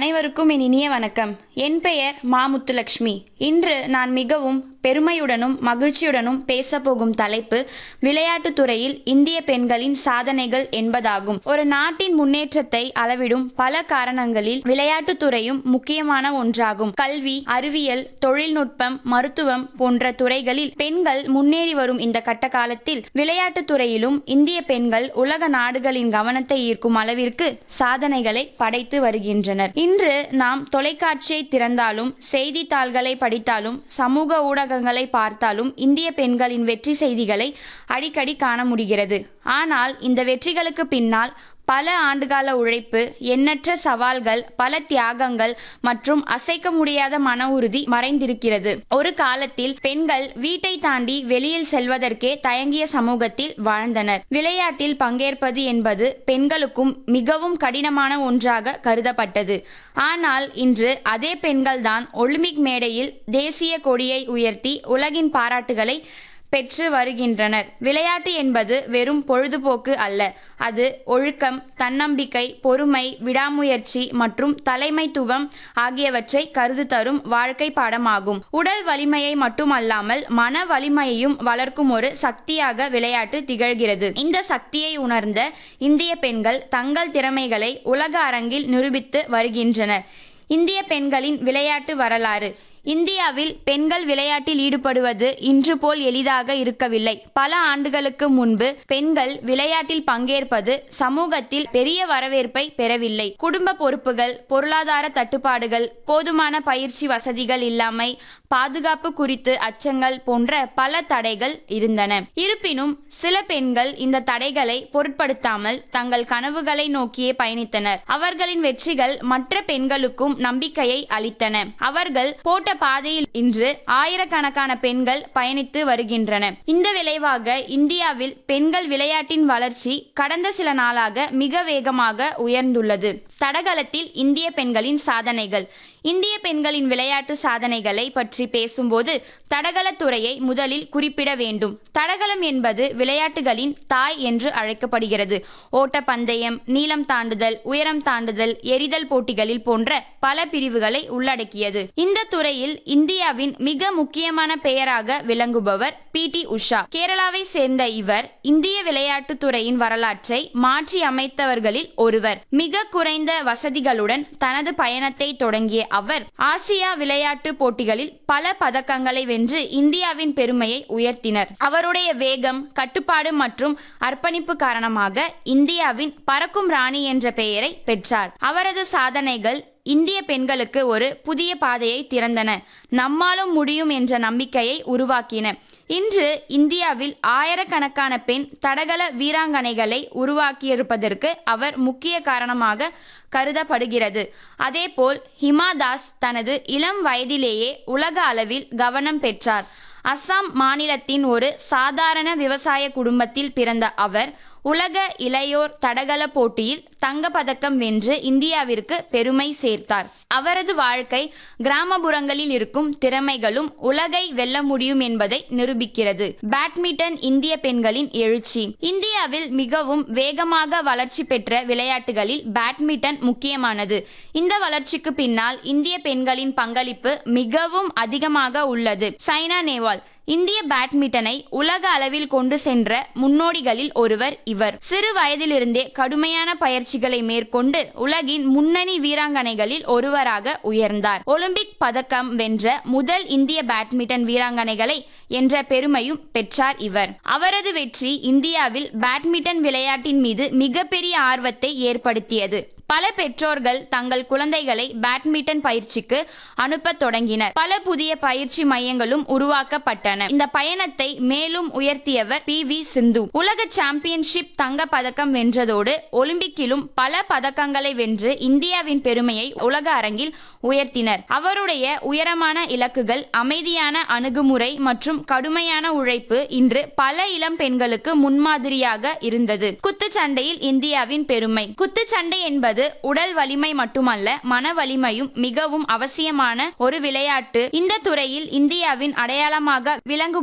அனைவருக்கும் என் இனிய வணக்கம் என் பெயர் மாமுத்துலக்ஷ்மி இன்று நான் மிகவும் பெருமையுடனும் மகிழ்ச்சியுடனும் பேசப்போகும் தலைப்பு விளையாட்டுத் துறையில் இந்திய பெண்களின் சாதனைகள் என்பதாகும் ஒரு நாட்டின் முன்னேற்றத்தை அளவிடும் பல காரணங்களில் விளையாட்டுத் துறையும் முக்கியமான ஒன்றாகும் கல்வி அறிவியல் தொழில்நுட்பம் மருத்துவம் போன்ற துறைகளில் பெண்கள் முன்னேறி வரும் இந்த கட்ட காலத்தில் விளையாட்டுத் துறையிலும் இந்திய பெண்கள் உலக நாடுகளின் கவனத்தை ஈர்க்கும் அளவிற்கு சாதனைகளை படைத்து வருகின்றனர் இன்று நாம் தொலைக்காட்சியை திறந்தாலும் செய்தித்தாள்களை படித்தாலும் சமூக ஊடகங்களை பார்த்தாலும் இந்திய பெண்களின் வெற்றி செய்திகளை அடிக்கடி காண முடிகிறது ஆனால் இந்த வெற்றிகளுக்கு பின்னால் பல ஆண்டுகால உழைப்பு எண்ணற்ற சவால்கள் பல தியாகங்கள் மற்றும் அசைக்க முடியாத மன உறுதி மறைந்திருக்கிறது ஒரு காலத்தில் பெண்கள் வீட்டை தாண்டி வெளியில் செல்வதற்கே தயங்கிய சமூகத்தில் வாழ்ந்தனர் விளையாட்டில் பங்கேற்பது என்பது பெண்களுக்கும் மிகவும் கடினமான ஒன்றாக கருதப்பட்டது ஆனால் இன்று அதே பெண்கள்தான் ஒலிம்பிக் மேடையில் தேசிய கொடியை உயர்த்தி உலகின் பாராட்டுகளை பெற்று வருகின்றனர் விளையாட்டு என்பது வெறும் பொழுதுபோக்கு அல்ல அது ஒழுக்கம் தன்னம்பிக்கை பொறுமை விடாமுயற்சி மற்றும் தலைமைத்துவம் ஆகியவற்றை கருது தரும் வாழ்க்கை பாடமாகும் உடல் வலிமையை மட்டுமல்லாமல் மன வலிமையையும் வளர்க்கும் ஒரு சக்தியாக விளையாட்டு திகழ்கிறது இந்த சக்தியை உணர்ந்த இந்திய பெண்கள் தங்கள் திறமைகளை உலக அரங்கில் நிரூபித்து வருகின்றனர் இந்திய பெண்களின் விளையாட்டு வரலாறு இந்தியாவில் பெண்கள் விளையாட்டில் ஈடுபடுவது இன்று போல் எளிதாக இருக்கவில்லை பல ஆண்டுகளுக்கு முன்பு பெண்கள் விளையாட்டில் பங்கேற்பது சமூகத்தில் பெரிய வரவேற்பை பெறவில்லை குடும்ப பொறுப்புகள் பொருளாதார தட்டுப்பாடுகள் போதுமான பயிற்சி வசதிகள் இல்லாமை பாதுகாப்பு குறித்து அச்சங்கள் போன்ற பல தடைகள் இருந்தன இருப்பினும் சில பெண்கள் இந்த தடைகளை பொருட்படுத்தாமல் தங்கள் கனவுகளை நோக்கியே பயணித்தனர் அவர்களின் வெற்றிகள் மற்ற பெண்களுக்கும் நம்பிக்கையை அளித்தன அவர்கள் போட்ட பாதையில் இன்று ஆயிரக்கணக்கான பெண்கள் பயணித்து வருகின்றன இந்த விளைவாக இந்தியாவில் பெண்கள் விளையாட்டின் வளர்ச்சி கடந்த சில நாளாக மிக வேகமாக உயர்ந்துள்ளது தடகளத்தில் இந்திய பெண்களின் சாதனைகள் இந்திய பெண்களின் விளையாட்டு சாதனைகளை பற்றி பேசும்போது தடகளத் துறையை முதலில் குறிப்பிட வேண்டும் தடகளம் என்பது விளையாட்டுகளின் தாய் என்று அழைக்கப்படுகிறது ஓட்டப்பந்தயம் நீளம் தாண்டுதல் உயரம் தாண்டுதல் எரிதல் போட்டிகளில் போன்ற பல பிரிவுகளை உள்ளடக்கியது இந்த துறையில் இந்தியாவின் மிக முக்கியமான பெயராக விளங்குபவர் பி டி உஷா கேரளாவை சேர்ந்த இவர் இந்திய விளையாட்டு துறையின் வரலாற்றை மாற்றி அமைத்தவர்களில் ஒருவர் மிக குறைந்த வசதிகளுடன் தனது பயணத்தை தொடங்கிய அவர் ஆசியா விளையாட்டு போட்டிகளில் பல பதக்கங்களை வென்று இந்தியாவின் பெருமையை உயர்த்தினர் அவருடைய வேகம் கட்டுப்பாடு மற்றும் அர்ப்பணிப்பு காரணமாக இந்தியாவின் பறக்கும் ராணி என்ற பெயரை பெற்றார் அவரது சாதனைகள் இந்திய பெண்களுக்கு ஒரு புதிய பாதையை திறந்தன நம்மாலும் முடியும் என்ற நம்பிக்கையை உருவாக்கின இன்று இந்தியாவில் ஆயிரக்கணக்கான பெண் தடகள வீராங்கனைகளை உருவாக்கியிருப்பதற்கு அவர் முக்கிய காரணமாக கருதப்படுகிறது அதேபோல் ஹிமா தாஸ் தனது இளம் வயதிலேயே உலக அளவில் கவனம் பெற்றார் அஸ்ஸாம் மாநிலத்தின் ஒரு சாதாரண விவசாய குடும்பத்தில் பிறந்த அவர் உலக இளையோர் தடகள போட்டியில் தங்கப்பதக்கம் வென்று இந்தியாவிற்கு பெருமை சேர்த்தார் அவரது வாழ்க்கை கிராமப்புறங்களில் இருக்கும் திறமைகளும் உலகை வெல்ல முடியும் என்பதை நிரூபிக்கிறது பேட்மிண்டன் இந்திய பெண்களின் எழுச்சி இந்தியாவில் மிகவும் வேகமாக வளர்ச்சி பெற்ற விளையாட்டுகளில் பேட்மிண்டன் முக்கியமானது இந்த வளர்ச்சிக்கு பின்னால் இந்திய பெண்களின் பங்களிப்பு மிகவும் அதிகமாக உள்ளது சைனா நேவால் இந்திய பேட்மிண்டனை உலக அளவில் கொண்டு சென்ற முன்னோடிகளில் ஒருவர் இவர் சிறு வயதிலிருந்தே கடுமையான பயிற்சிகளை மேற்கொண்டு உலகின் முன்னணி வீராங்கனைகளில் ஒருவராக உயர்ந்தார் ஒலிம்பிக் பதக்கம் வென்ற முதல் இந்திய பேட்மிண்டன் வீராங்கனைகளை என்ற பெருமையும் பெற்றார் இவர் அவரது வெற்றி இந்தியாவில் பேட்மிண்டன் விளையாட்டின் மீது மிகப்பெரிய ஆர்வத்தை ஏற்படுத்தியது பல பெற்றோர்கள் தங்கள் குழந்தைகளை பேட்மிண்டன் பயிற்சிக்கு அனுப்ப தொடங்கினர் பல புதிய பயிற்சி மையங்களும் உருவாக்கப்பட்டன இந்த பயணத்தை மேலும் உயர்த்தியவர் பி வி சிந்து உலக சாம்பியன்ஷிப் தங்க பதக்கம் வென்றதோடு ஒலிம்பிக்கிலும் பல பதக்கங்களை வென்று இந்தியாவின் பெருமையை உலக அரங்கில் உயர்த்தினர் அவருடைய உயரமான இலக்குகள் அமைதியான அணுகுமுறை மற்றும் கடுமையான உழைப்பு இன்று பல இளம் பெண்களுக்கு முன்மாதிரியாக இருந்தது குத்துச்சண்டையில் இந்தியாவின் பெருமை குத்துச்சண்டை என்பது உடல் வலிமை மட்டுமல்ல மன வலிமையும் மிகவும் அவசியமான ஒரு விளையாட்டு இந்த துறையில் இந்தியாவின் அடையாளமாக விளங்கும்